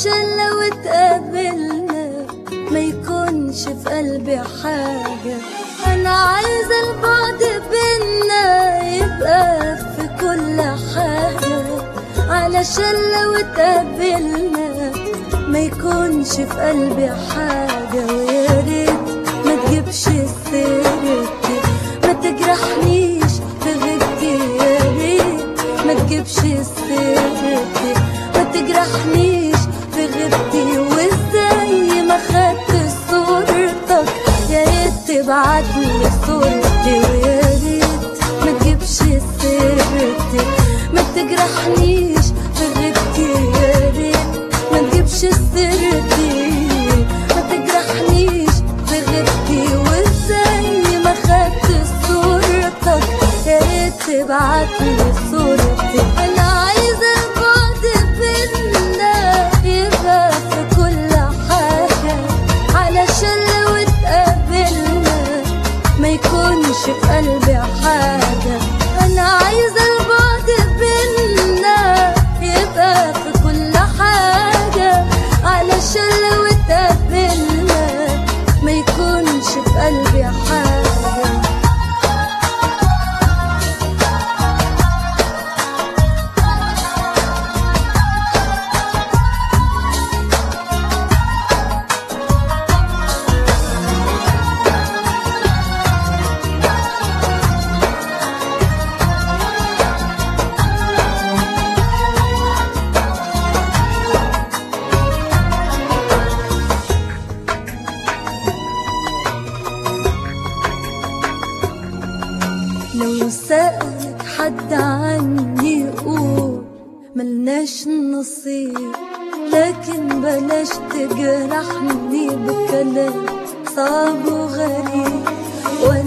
علشان لو اتقابلنا ما يكونش في قلبي حاجة أنا عايزة البعد بينا يبقى في كل حاجة علشان لو اتقابلنا ما يكونش في قلبي حاجة ويا ريت ما تجيبش سيرتي ما تجرحنيش في غيبتي يا ريت ما تجيبش سيرتي ما تجرحنيش في غيبتي وازاي ما خدت صورتك يا ريت تبعتلي صورتي ويا ريت ما تجيبش سيرتي ما تجرحنيش في غيبتي يا ريت ما تجيبش سيرتي ما تجرحنيش في غيبتي وازاي ما خدت صورتك يا ريت تبعتلي صورتي انا عايزه البعد بينا يبقى في كل حاجه علشان لو اتقابلنا ما يكونش في قلبي حاجه انا عايزه البعد بينا يبقى في كل حاجه علشان لو اتقابلنا ما يكونش في قلبي حاجه لو سألك حد عني قول ملناش نصيب لكن بلاش تجرحني بكلام صعب وغريب